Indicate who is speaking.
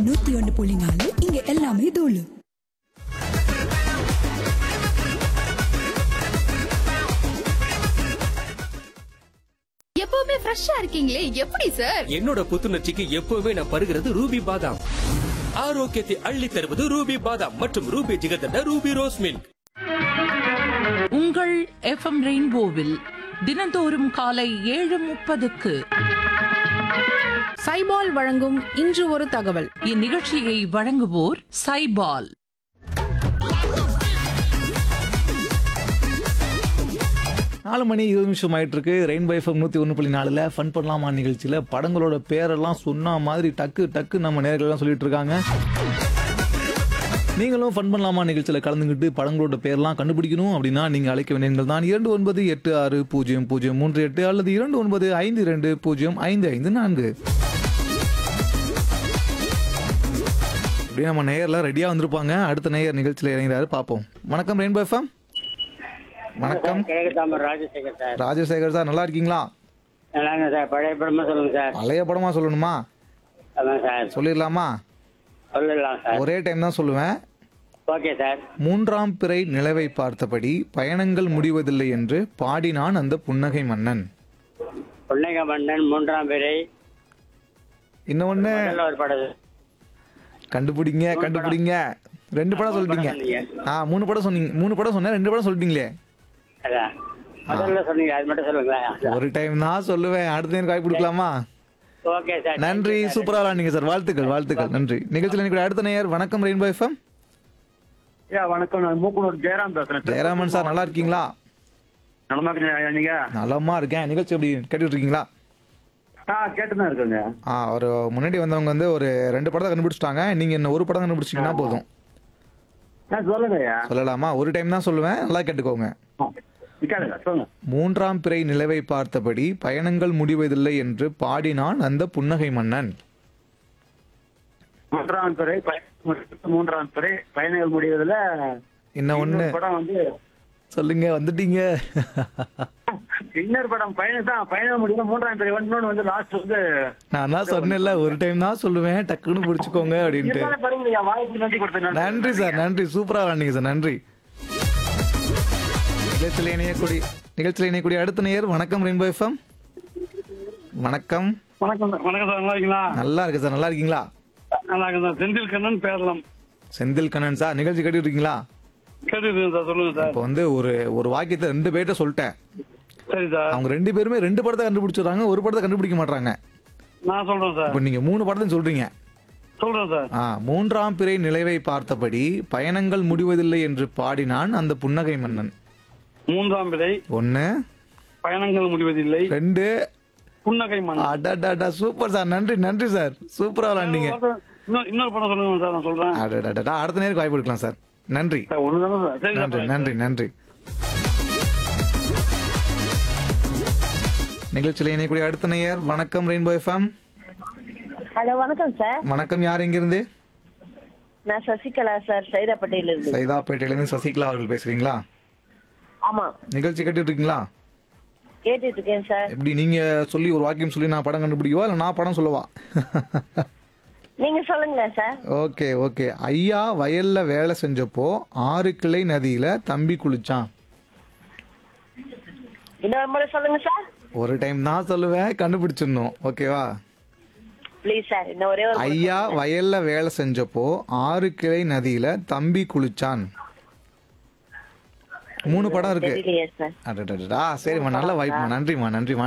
Speaker 1: நூத்தி ஒன்னு புள்ளி நாலு இங்க எல்லாமே தூளு
Speaker 2: எப்பவுமே ஃப்ரெஷ்ஷா இருக்கீங்களே எப்படி சார்
Speaker 3: என்னோட புத்துணர்ச்சிக்கு எப்பவுமே நான் பருகிறது ரூபி பாதாம் ஆரோக்கியத்தை அள்ளி தருவது ரூபி பாதாம் மற்றும் ruby jigarthanda ruby rose milk
Speaker 4: உங்கள் எஃப்எம் ரெயின்போவில் தினந்தோறும் காலை ஏழு முப்பதுக்கு
Speaker 5: சைபால் வழங்கும் இன்று ஒரு தகவல்
Speaker 4: இந்நிகழ்ச்சியை வழங்குவோர் சைபால்
Speaker 6: நாலு மணி இருபது நிமிஷம் ஆயிட்டு இருக்கு ரெயின்போ எஃப்எம் நூற்றி ஒன்று புள்ளி நாலில் ஃபன் பண்ணலாமா நிகழ்ச்சியில் படங்களோட பேரெல்லாம் சொன்ன மாதிரி டக்கு டக்கு நம்ம நேர்கள்லாம் சொல்லிட்டு இருக்காங்க நீங்களும் ஃபன் பண்ணலாமா நிகழ்ச்சியில் கலந்துக்கிட்டு படங்களோட பேர்லாம் கண்டுபிடிக்கணும் அப்படின்னா நீங்கள் அழைக்க வேண்டிய எண்கள் தான் இரண்டு ஒன்பது எட்டு ஆறு பூஜ்ஜியம் பூஜ்ஜியம் மூன்று எட்டு அல்லது இரண்டு ஒன்பது ஐந்து இரண்டு பூஜ்ஜியம் ஐந்து ஐந்து நான்கு அப்படியே நம்ம நேயர்லாம் ரெடியாக வந்திருப்பாங்க அடுத்த நேயர் நிகழ்ச்சியில் இறங்கிறாரு பார்ப்போம் வணக்கம் ரெயின்போ எஃப்எம் வணக்கம்
Speaker 7: கேக்குதாம ராஜசேகர் சார்
Speaker 6: ராஜசேகர் சார் நல்லா இருக்கீங்களா
Speaker 7: நல்லாங்க சார் பழைய படமா சொல்லுங்க சார்
Speaker 6: பழைய படமா சொல்லணுமா
Speaker 7: அதான் சார்
Speaker 6: சொல்லிடலாமா
Speaker 7: சொல்லலாம் சார்
Speaker 6: ஒரே டைம் தான் சொல்லுவேன்
Speaker 7: ஓகே சார்
Speaker 6: மூன்றாம் பிறை நிலவை பார்த்தபடி பயணங்கள் முடிவதில்லை என்று பாடினான் அந்த புன்னகை மன்னன்
Speaker 7: புன்னக மன்னன் மூன்றாம் பிறை
Speaker 6: இன்னொன்னு
Speaker 7: முதல்ல ஒரு படம்
Speaker 6: கண்டுபிடிங்க கண்டுபிடிங்க ரெண்டு படம் சொல்லிட்டீங்க ஆ மூணு படம் சொன்னீங்க மூணு படம் சொன்னேன் ரெண்டு படம் சொல்லிட்டீங்களே
Speaker 7: அதான் முதல்ல சொன்னீங்க அது மட்டும் சொல்லுங்களேன்
Speaker 6: ஒரு டைம் தான் சொல்லுவேன் அடுத்த நேரம் வாய்ப்பு கொடுக்கலாமா
Speaker 7: ஓகே சார்
Speaker 6: நன்றி சூப்பரா விளாண்டீங்க சார் வாழ்த்துக்கள் வாழ்த்துக்கள் நன்றி நிகழ்ச்சியில் எனக்கு அடுத்த நேயர் வணக்கம் ரெயின்போ எஃப்எம்
Speaker 8: ஐயா வணக்கம் நான் மூக்குனூர் ஜெயராம் பேசுறேன்
Speaker 6: ஜெயராமன் சார் நல்லா இருக்கீங்களா
Speaker 8: நலமா இருக்கீங்க நீங்க
Speaker 6: நலமா இருக்கேன் நிகழ்ச்சி எப்படி கேட்டுட்டு இருக்கீங்களா
Speaker 8: ஆ கேட்டுதான் இருக்குங்க
Speaker 6: ஆ ஒரு முன்னாடி வந்தவங்க வந்து ஒரு ரெண்டு படத்தை கண்டுபிடிச்சிட்டாங்க நீங்க என்ன ஒரு படம் கண்டுபிடிச்சிங்கன்னா போதும்
Speaker 8: ஆ சொல்லுங்க ஐயா
Speaker 6: சொல்லலாமா ஒரு டைம் தான் சொல்லுவேன் நல்லா கேட்டுக்கோங்க
Speaker 8: ஆ, கேளுங்க சொல்லுங்க
Speaker 6: மூன்றாம் பிறை நிலவை பார்த்தபடி பயணங்கள் முடிவதில்லை என்று பாடினான் அந்த புன்னகை மன்னன்
Speaker 8: மூன்றாம் துறை பய- மூன்றாம் துறை பயணங்கள் முடிவதில்
Speaker 6: என்ன ஒண்ணு
Speaker 8: இன்னொரு படம் வந்து
Speaker 6: சொல்லுங்க வந்துட்டீங்க
Speaker 8: இன்னொரு படம் பயணம் தான் பயணம் முடிவு மூன்றாம் துறை வந்து இன்னொன்னு வந்து லாஸ்ட் வந்து
Speaker 6: நான் தான் சொன்னேன்ல ஒரு டைம் தான் சொல்லுவேன் டக்குன்னு பிடிச்சுக்கோங்க அப்படின்ட்டு
Speaker 8: இருந்தாலும் பாருங்க ஐயா வாய்ப்பு நன்றி கொடுத்தேன்
Speaker 6: நன்றி சார் நன்றி சூப்பரா விளாண்டீங்க சார் நன்றி நிகழ்ச்சியில் இணையக்கூடிய நிகழ்ச்சியில் இணையக்கூடிய அடுத்த நேயர் வணக்கம் ரெயின்போ எஃப்எம் வணக்கம்
Speaker 8: வணக்கம் சார் வணக்கம் சார் நல்லா இருக்கீங்களா
Speaker 6: நல்லா இருக்கு சார் நல்லா இருக்கீங்களா
Speaker 8: நல்லா இருக்கு சார் செந்தில் கண்ணன் பேரலாம்
Speaker 6: செந்தில் கண்ணன் சார் நிகழ்ச்சி கேட்டுட்டு இருக்கீங்களா
Speaker 8: கேட்டுருக்கேன் சார் சொல்லுங்க சார்
Speaker 6: இப்போ வந்து ஒரு ஒரு வாக்கியத்தை ரெண்டு பேர்ட்ட சொல்லிட்டேன்
Speaker 8: சரி சார்
Speaker 6: அவங்க ரெண்டு பேருமே ரெண்டு படத்தை கண்டுபிடிச்சிடுறாங்க ஒரு படத்தை கண்டுபிடிக்க மாட்டாங்க
Speaker 8: நான் சொல்றேன் சார்
Speaker 6: இப்போ நீங்க மூணு படத்தையும் சொல்றீங்க
Speaker 8: சொல்றேன் சார்
Speaker 6: ஆ மூன்றாம் பிறை நிலைவை பார்த்தபடி பயணங்கள் முடிவதில்லை என்று பாடினான் அந்த புன்னகை மன்னன்
Speaker 8: மூன்றாம் பிறை
Speaker 6: ஒன்னு
Speaker 8: பயணங்கள் முடிவதில்லை
Speaker 6: ரெண்டு
Speaker 8: புன்னகை மன்னன்
Speaker 6: அடடடா சூப்பர் சார் நன்றி நன்றி சார் சூப்பரா விளாண்டீங்க
Speaker 8: இன்னொரு இன்னொரு படம் சொல்லுங்க சார் நான் சொல்றேன்
Speaker 6: அடடடா அடுத்த நேரம் வாய்ப்பு எடுக்கலாம் சார் நன்றி
Speaker 8: சார் ஒண்ணுதானே சார் சரி
Speaker 6: நன்றி
Speaker 8: சார்
Speaker 6: நன்றி நன்றி நிகழ்ச்சியில் இணையக்கூடிய அடுத்த நேயர் வணக்கம் ரெயின்போ எஃப்எம்
Speaker 9: ஹலோ வணக்கம் சார்
Speaker 6: வணக்கம் யார் எங்கிருந்து
Speaker 9: நான் சசிகலா சார் சைதாப்பேட்டையில இருந்து
Speaker 6: சைதாப்பேட்டையிலிருந்து சசிகலா அவர்கள் பேசுறீங்களா
Speaker 9: ஆமா
Speaker 6: நிகழ்ச்சி கேட்டுட்டு இருக்கீங்களா
Speaker 9: கேட்டுட்டு இருக்கேன் சார்
Speaker 6: எப்படி நீங்க சொல்லி ஒரு வாக்கியம் சொல்லி நான் படம் கண்டுபிடிக்கவா இல்ல நான் படம் சொல்லவா
Speaker 9: நீங்க சொல்லுங்களேன் சார்
Speaker 6: ஓகே ஓகே ஐயா வயல்ல வேலை செஞ்சப்போ ஆறு கிளை நதியில தம்பி குளிச்சான்
Speaker 9: இன்னொரு முறை சொல்லுங்க சார்
Speaker 6: ஒரு டைம் தான் சொல்லுவேன் கண்டுபிடிச்சிடணும் ஓகேவா
Speaker 9: ப்ளீஸ் சார் இன்னும் ஒரே ஒரு முறை
Speaker 6: ஐயா வயல்ல வேலை செஞ்சப்போ ஆறு கிளை நதியில தம்பி குளிச்சான் மூணு படம் இருக்கு
Speaker 9: தெரியலையே சார்
Speaker 6: அடடடடா சரிம்மா நல்ல வாய்ப்புமா நன்றிம்மா நன்றிம்மா